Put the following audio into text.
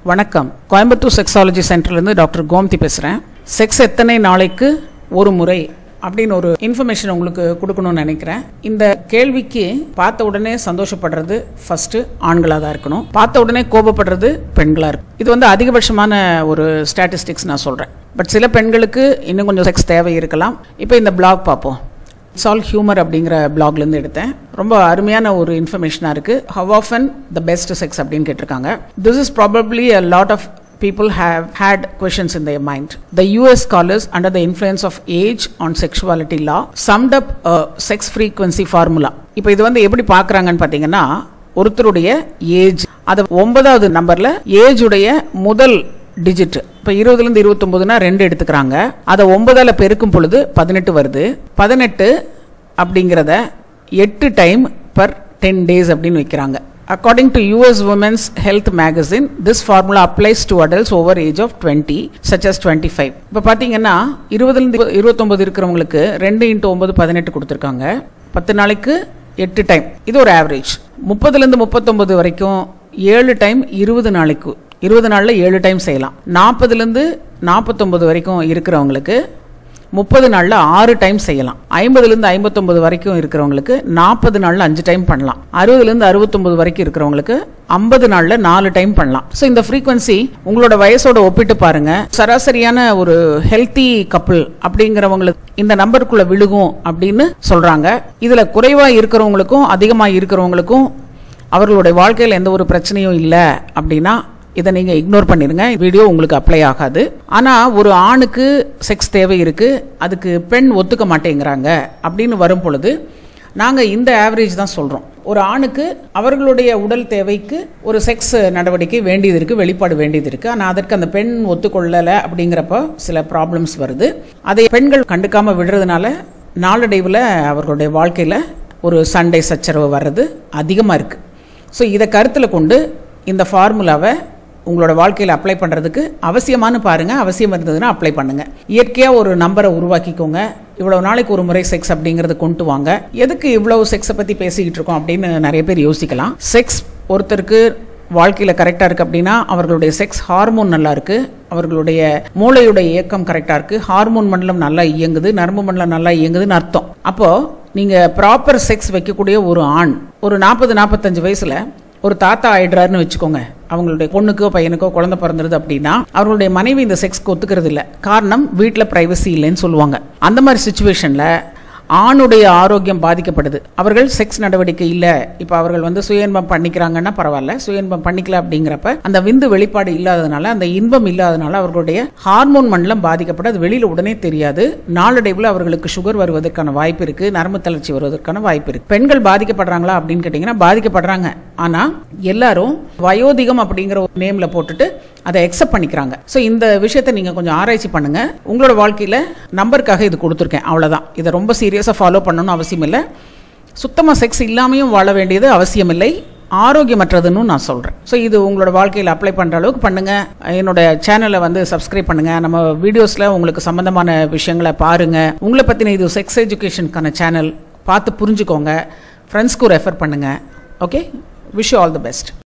வணக்கம் கோயம்புத்தூர் செக்ஸாலஜி சென்டர்லேருந்து டாக்டர் கோமதி பேசுகிறேன் செக்ஸ் எத்தனை நாளைக்கு ஒரு முறை அப்படின்னு ஒரு இன்ஃபர்மேஷன் உங்களுக்கு கொடுக்கணும்னு நினைக்கிறேன் இந்த கேள்விக்கு பார்த்த உடனே சந்தோஷப்படுறது ஃபர்ஸ்ட் ஆண்களாக தான் இருக்கணும் பார்த்த உடனே கோபப்படுறது பெண்களாக இருக்கும் இது வந்து அதிகபட்சமான ஒரு ஸ்டாட்டிஸ்டிக்ஸ் நான் சொல்கிறேன் பட் சில பெண்களுக்கு இன்னும் கொஞ்சம் செக்ஸ் தேவை இருக்கலாம் இப்போ இந்த பிளாக் பார்ப்போம் இட்ஸ் ஆல் ஹியூமர் அப்படிங்கிற பிளாக்லேருந்து எடுத்தேன் ரொம்ப அருமையான ஒரு இன்ஃபர்மேஷனாக இருக்குது how often the best sex அப்படின்னு கேட்டிருக்காங்க this is probably a lot of people have had questions in their mind. The US scholars, under the influence of age on sexuality law, summed up a sex frequency formula. இப்போ இது வந்து எப்படி பார்க்குறாங்கன்னு பார்த்தீங்கன்னா ஒருத்தருடைய age அது ஒன்பதாவது நம்பரில் ஏஜுடைய முதல் டிஜிட் இப்போ இருபதுலேருந்து இருபத்தொம்போதுனா ரெண்டு எடுத்துக்கிறாங்க அதை ஒன்பதால் பெருக்கும் பொழுது பதினெட்டு வருது பதினெட்டு அப்படிங்கிறத எட்டு டைம் பர் டென் டேஸ் அப்படின்னு வைக்கிறாங்க According to US Women's Health Magazine, this formula applies to adults over age of 20, such as 25. இப்போ பார்த்தீங்கன்னா இருபதுலேருந்து இருபத்தொம்பது இருக்கிறவங்களுக்கு ரெண்டு இன்ட்டு ஒம்பது பதினெட்டு கொடுத்துருக்காங்க பத்து நாளைக்கு எட்டு டைம் இது ஒரு ஆவரேஜ் முப்பதுலேருந்து முப்பத்தொம்பது வரைக்கும் ஏழு டைம் இருபது நாளைக்கு இருபது நாளில் ஏழு டைம் செய்யலாம் நாற்பதுலேருந்து நாற்பத்தொம்பது வரைக்கும் இருக்கிறவங்களுக்கு முப்பது நாளில் ஆறு டைம் செய்யலாம் ஐம்பதுலேருந்து ஐம்பத்தொம்பது வரைக்கும் இருக்கிறவங்களுக்கு நாற்பது நாளில் அஞ்சு டைம் பண்ணலாம் அறுபதுலேருந்து அறுபத்தொம்பது வரைக்கும் இருக்கிறவங்களுக்கு ஐம்பது நாளில் நாலு டைம் பண்ணலாம் ஸோ இந்த ஃப்ரீக்வன்சி உங்களோட வயசோட ஒப்பிட்டு பாருங்க சராசரியான ஒரு ஹெல்த்தி கப்புள் அப்படிங்கிறவங்களுக்கு இந்த நம்பருக்குள்ள விழுகும் அப்படின்னு சொல்றாங்க இதுல குறைவா இருக்கிறவங்களுக்கும் அதிகமா இருக்கிறவங்களுக்கும் அவர்களுடைய வாழ்க்கையில் எந்த ஒரு பிரச்சனையும் இல்லை அப்படின்னா இதை நீங்கள் இக்னோர் பண்ணிடுங்க வீடியோ உங்களுக்கு அப்ளை ஆகாது ஆனால் ஒரு ஆணுக்கு செக்ஸ் தேவை இருக்குது அதுக்கு பெண் ஒத்துக்க மாட்டேங்கிறாங்க அப்படின்னு வரும் பொழுது நாங்கள் இந்த ஆவரேஜ் தான் சொல்கிறோம் ஒரு ஆணுக்கு அவர்களுடைய உடல் தேவைக்கு ஒரு செக்ஸ் நடவடிக்கை வேண்டியது இருக்குது வெளிப்பாடு வேண்டியது இருக்குது ஆனால் அதற்கு அந்த பெண் ஒத்துக்கொள்ளலை அப்படிங்கிறப்ப சில ப்ராப்ளம்ஸ் வருது அதை பெண்கள் கண்டுக்காமல் விடுறதுனால நாளடைவில் அவர்களுடைய வாழ்க்கையில் ஒரு சண்டை சச்சரவு வர்றது அதிகமாக இருக்குது ஸோ இதை கருத்தில் கொண்டு இந்த ஃபார்முலாவை உங்களோட வாழ்க்கையில் அப்ளை பண்ணுறதுக்கு அவசியமானு பாருங்கள் அவசியம் இருந்ததுன்னா அப்ளை பண்ணுங்கள் இயற்கையாக ஒரு நம்பரை உருவாக்கிக்கோங்க இவ்வளவு நாளைக்கு ஒரு முறை செக்ஸ் அப்படிங்கிறது கொண்டு வாங்க எதுக்கு இவ்வளவு செக்ஸை பற்றி பேசிக்கிட்டு இருக்கோம் அப்படின்னு நிறைய பேர் யோசிக்கலாம் செக்ஸ் ஒருத்தருக்கு வாழ்க்கையில் கரெக்டாக இருக்குது அப்படின்னா அவர்களுடைய செக்ஸ் ஹார்மோன் நல்லா இருக்குது அவர்களுடைய மூளையுடைய இயக்கம் கரெக்டாக இருக்குது ஹார்மோன் மண்டலம் நல்லா இயங்குது நரம்பு மண்டலம் நல்லா இயங்குதுன்னு அர்த்தம் அப்போது நீங்கள் ப்ராப்பர் செக்ஸ் வைக்கக்கூடிய ஒரு ஆண் ஒரு நாற்பது நாற்பத்தஞ்சு வயசில் ஒரு தாத்தா ஆயிடுறாருன்னு வச்சுக்கோங்க அவங்களுடைய பொண்ணுக்கோ பையனுக்கோ குழந்தை பிறந்துருது அப்படின்னா அவர்களுடைய மனைவி இந்த செக்ஸ்க்கு ஒத்துக்கிறது இல்லை காரணம் வீட்டில் ப்ரைவசி இல்லைன்னு சொல்லுவாங்க அந்த மாதிரி சுச்சுவேஷனில் ஆணுடைய ஆரோக்கியம் பாதிக்கப்படுது அவர்கள் செக்ஸ் நடவடிக்கை இல்லை இப்போ அவர்கள் வந்து சுயன்பம் பண்ணிக்கிறாங்கன்னா பரவாயில்ல சுயன்பம் பண்ணிக்கல அப்படிங்கிறப்ப அந்த விந்து வெளிப்பாடு இல்லாததுனால அந்த இன்பம் இல்லாததுனால அவர்களுடைய ஹார்மோன் மண்டலம் பாதிக்கப்பட அது வெளியில் உடனே தெரியாது நாளடைவில் அவர்களுக்கு சுகர் வருவதற்கான வாய்ப்பு இருக்கு நரம்பு தளர்ச்சி வருவதற்கான வாய்ப்பு இருக்கு பெண்கள் பாதிக்கப்படுறாங்களா அப்படின்னு கேட்டிங்கன்னா பாதிக்கப்படுறாங்க ஆனால் எல்லாரும் வயோதிகம் அப்படிங்கிற ஒரு நேமில் போட்டுட்டு அதை எக்ஸப்ட் பண்ணிக்கிறாங்க ஸோ இந்த விஷயத்தை நீங்கள் கொஞ்சம் ஆராய்ச்சி பண்ணுங்க உங்களோட வாழ்க்கையில் நம்பருக்காக இது கொடுத்துருக்கேன் அவ்வளோதான் இதை ரொம்ப சீரியஸாக ஃபாலோ பண்ணணும்னு அவசியம் இல்லை சுத்தமாக செக்ஸ் இல்லாமையும் வாழ வேண்டியது அவசியமில்லை ஆரோக்கியமற்றதுன்னு நான் சொல்கிறேன் ஸோ இது உங்களோட வாழ்க்கையில் அப்ளை பண்ணுற அளவுக்கு பண்ணுங்கள் என்னோட சேனலை வந்து சப்ஸ்கிரைப் பண்ணுங்கள் நம்ம வீடியோஸில் உங்களுக்கு சம்மந்தமான விஷயங்களை பாருங்கள் உங்களை பற்றின இது செக்ஸ் எஜுகேஷனுக்கான சேனல் பார்த்து புரிஞ்சுக்கோங்க ஃப்ரெண்ட்ஸ்க்கு ரெஃபர் பண்ணுங்கள் okay wish all the best